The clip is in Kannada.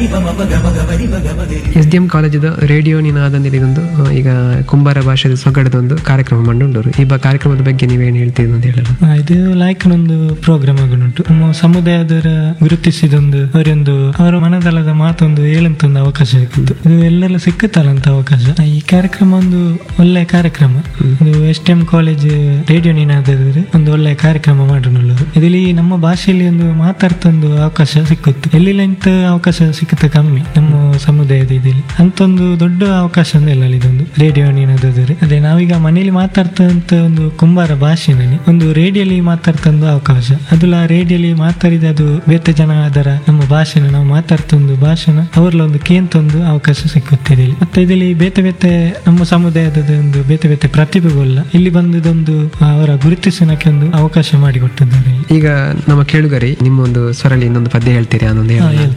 ಎಸ್ ಡಿ ಎಂ ಕಾಲೇಜದ ರೇಡಿಯೋ ನಿನಾದಂದಿಲ್ ಇದೊಂದು ಆ, ಈಗ ಕುಂಬಾರ ಭಾಷೆದ ಸೊಗಡದೊಂದು ಕಾರ್ಯಕ್ರಮ ಮಂಡುಂಡರು ಈ ಬ- ಕಾರ್ಯಕ್ರಮದ ಬಗ್ಗೆ ನೀವೇನು ಹೇಳ್ತೀರಿ ಅಂತ ಹೇಳಲ್ಲ ಆ, ಇದು ಲಾಯ್ಕನೊಂದು ಪ್ರೋಗ್ರಾಮ್ ಆಗುಂಟು ನಮ್ಮ ಸಮುದಾಯದವರ ಗುರುತಿಸಿದೊಂದು ಅವರೊಂದು ಅವರ ಮನದಲ್ಲದ ಮಾತೊಂದು ಹೇಳಂತೊಂದು ಅವಕಾಶ ಸಿಕ್ಕಿತ್ತು ಇದು ಎಲ್ಲೆಲ್ಲ ಸಿಕ್ಕುತ್ತಲ್ಲ ಅಂತ ಅವಕಾಶ ಆ, ಈ ಕಾರ್ಯಕ್ರಮ ಒಂದು ಒಳ್ಳೆ ಕಾರ್ಯಕ್ರಮ ಇದು S T M college radio ನೀನಾದ್ರೆ ಒಂದು ಒಳ್ಳೆ ಕಾರ್ಯಕ್ರಮ ಮಾಡೋಣಲ್ಲದು ಇದರಲ್ಲಿ ನಮ್ಮ ಭಾಷೆಯಲ್ಲಿ ಒಂದು ಮಾತಾಡ್ತೊಂದು ಅವಕಾಶ ಸಿಕ್ಕುತ್ತೆ ಎಲ್ಲಿಲ್ಲ ಇಂಥ ಅವಕಾಶ ಸಿಕ್ಕುತ್ತೆ ಕಮ್ಮಿ ನಮ್ಮ ಸಮುದಾಯದ ಇದಲ್ಲಿ ಅಂತೊಂದು ದೊಡ್ಡ ಅವಕಾಶ ಅಂದ್ರೆ ಇಲ್ಲ ಇದೊಂದು ರೇಡಿಯೋ ನೀನಾದ್ರೆ ಅದೇ ನಾವೀಗ ಮನೇಲಿ ಮಾತಾಡ್ತಂತ ಒಂದು ಕುಂಬಾರ ಭಾಷೆನಲ್ಲಿ ಒಂದು ರೇಡಿಯೋಲಿ ಮಾತಾಡ್ತಂದು ಅವಕಾಶ ಅದುಲ್ಲ ರೇಡಿಯೋಲಿ ಮಾತಾಡಿದ ಅದು ಬೇತೆ ಜನ ಅದರ ನಮ್ಮ ಭಾಷೆನ ನಾವು ಮಾತಾಡ್ತೊಂದು ಭಾಷೆನ ಅವ್ರಲ್ಲ ಒಂದು ಕೇಂತೊಂದು ಅವಕಾಶ ಸಿಕ್ಕುತ್ತೆ ಇದರಲ್ಲಿ ಮತ್ತೆ ಇದರಲ್ಲಿ ಬೇತೆ ಬೇತೆ ನಮ್ಮ ಸಮುದಾಯದ ಒಂದು ಬೇತೆ ಬೇತೆ ಪ್ರತಿಭೆಗಳ ಇಲ್ಲಿ ಬಂದದೊಂದು ಅವರ ಗುರುತಿಸೋಣಕ್ಕೆ ಒಂದು ಅವಕಾಶ ಮಾಡಿಕೊಟ್ಟಿದ್ದಾರೆ ಇಲ್ಲಿ ಈಗ ನಮ್ಮ ಕೇಳುಗರಿ ನಿಮ್ಮ ಒಂದು ಸ್ವರಲ್ಲಿ ಇನ್ನೊಂದು ಪದ್ಯ ಹೇಳ್ತೀರಿ ಅನ್ನೊಂದು ಹಾ, ಹೇಳಿ ಹೇಳ್ತೀನಿ